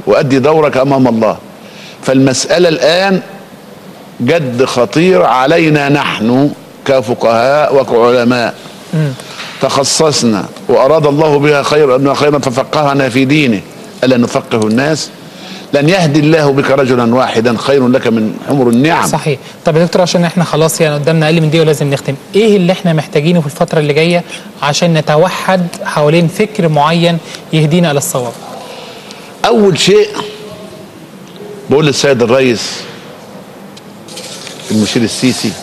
وأدي دورك أمام الله فالمسألة الآن جد خطير علينا نحن كفقهاء وكعلماء تخصصنا وأراد الله بها خير خيرا ففقهنا في دينه ألا نفقه الناس لن يهدي الله بك رجلا واحدا خير لك من حمر النعم صحيح طب يا دكتور عشان احنا خلاص يعني قدامنا اقل من دقيقه ولازم نختم ايه اللي احنا محتاجينه في الفتره اللي جايه عشان نتوحد حوالين فكر معين يهدينا الى الصواب أول شيء بقول للسيد الرئيس المشير السيسي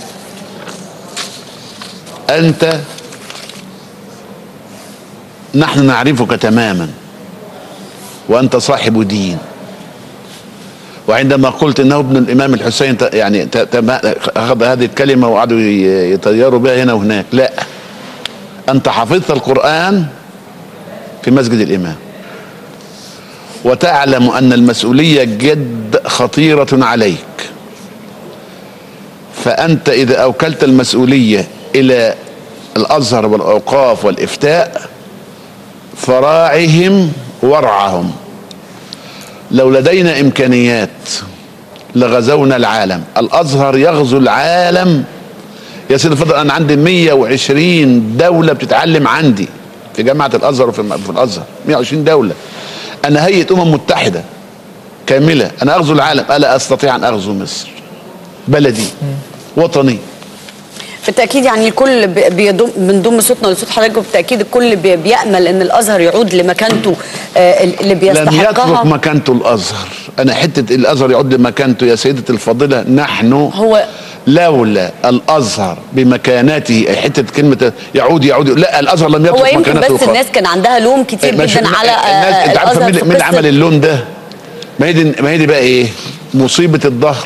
أنت نحن نعرفك تماما وأنت صاحب دين وعندما قلت انه ابن الامام الحسين ت- يعني ت- ت- اخذ هذه الكلمه وقعدوا ي- يطيروا بها هنا وهناك لا انت حفظت القران في مسجد الامام وتعلم ان المسؤوليه جد خطيره عليك فانت اذا اوكلت المسؤوليه الى الازهر والاوقاف والافتاء فراعهم وارعهم لو لدينا امكانيات لغزونا العالم الازهر يغزو العالم يا سيدي الفضل انا عندي 120 دوله بتتعلم عندي في جامعه الازهر وفي في الازهر 120 دوله انا هيئه امم متحده كامله انا اغزو العالم الا استطيع ان اغزو مصر بلدي وطني بالتاكيد يعني الكل بي- بيضم بنضم صوتنا لصوت حضرتك وبالتاكيد الكل بي- بيامل ان الازهر يعود لمكانته آه، اللي لن يترك بيستحقها مكانته الازهر انا حته الازهر يعود لمكانته يا سيدتي الفاضله نحن هو لولا الازهر بمكانته أي حته كلمه يعود يعود لا الازهر لم يترك هو يمكن مكانته بس خالص. الناس كان عندها لوم كتير مش- جدا على آه، الناس انت عارفه الازهر مين في مين اللي قصة عمل اللون ده ما هي دي ما هي دي بقى ايه مصيبه الظهر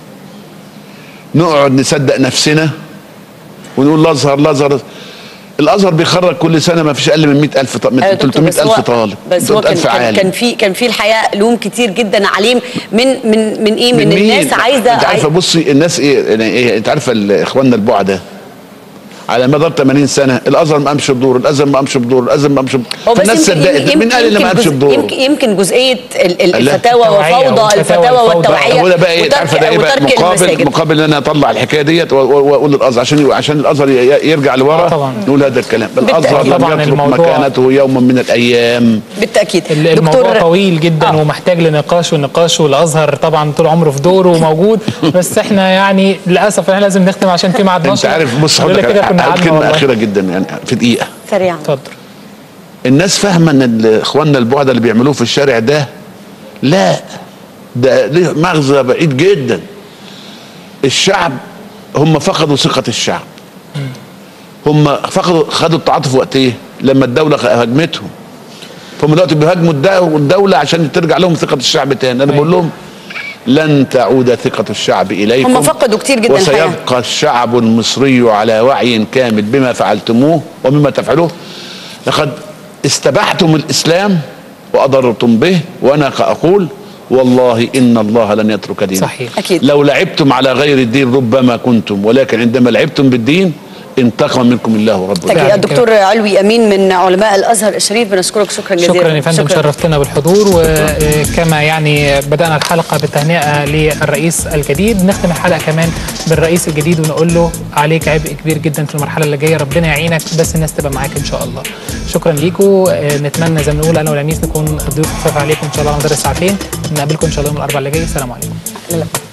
نقعد نصدق نفسنا ونقول الازهر الازهر الازهر بيخرج كل سنه ما فيش اقل من 100000 طالب أيوة من دكتور، 300 بس الف هو- طالب بس هو كان 300,000 كان, عالم كان في كان في الحقيقه لوم كتير جدا عليه من من من ايه من, مين؟ الناس عايزه انت عارفه بصي الناس ايه يعني ايه انت عارفه ال- اخواننا البعده على مدار 80 سنه الازهر ما قامش بدور الازهر ما قامش بدور الازهر ما قامش بدور هو بس فالناس يمكن صدقت يمكن مين قال اللي ما قامش جزء- بدور يمكن, يمكن جزئيه ال- ال- لا. الفتاوى التوعية وفوضى والفتاوى الفتاوى والفوضى. والتوعيه هو ده بقى ايه وترك- عارفه ده ايه بقى وترك مقابل المساجد. مقابل ان انا اطلع الحكايه ديت و- و- واقول للازهر عشان عشان الازهر ي- يرجع لورا آه طبعا. نقول هذا الكلام الازهر بالتأكيد. لم طبعا يترك الموضوع- مكانته يوما من الايام بالتاكيد ال- الموضوع طويل جدا آه. ومحتاج لنقاش ونقاش والازهر طبعا طول عمره في دوره وموجود بس احنا يعني للاسف احنا لازم نختم عشان في ميعاد انت نشر عارف بص لولا حضرتك كده كنا هقول قعدنا كلمه والله. اخيره جدا يعني في دقيقه سريعا اتفضل الناس فاهمه ان ال- اخواننا البعد اللي بيعملوه في الشارع ده لا ده ليه مغزى بعيد جدا الشعب هم فقدوا ثقه الشعب هم فقدوا خدوا التعاطف وقت ايه لما الدوله هاجمتهم فهم دلوقتي بيهاجموا الدو- الدوله عشان ترجع لهم ثقه الشعب تاني انا بقول لهم لن تعود ثقة الشعب إليكم هم فقدوا كتير جدا الحقيقة. وسيبقى الشعب المصري على وعي كامل بما فعلتموه ومما تفعلوه لقد استبحتم الإسلام وأضررتم به وأنا أقول والله إن الله لن يترك دينه صحيح. أكيد. لو لعبتم على غير الدين ربما كنتم ولكن عندما لعبتم بالدين انتقم منكم الله رب العالمين تأكيد. الدكتور علوي امين من علماء الازهر الشريف بنشكرك شكرا جزيلا شكرا يا فندم شكراً. شرفتنا بالحضور وكما يعني بدأنا الحلقة بالتهنئة للرئيس الجديد نختم الحلقة كمان بالرئيس الجديد ونقول له عليك عبء كبير جدا في المرحلة اللي جاية ربنا يعينك بس الناس تبقى معاك إن شاء الله شكرا ليكم نتمنى زي ما بنقول أنا ولميس نكون ضيوف خفاف عليكم إن شاء الله على مدار الساعتين نقابلكم إن شاء الله يوم الأربعاء اللي جاي السلام عليكم لا لا.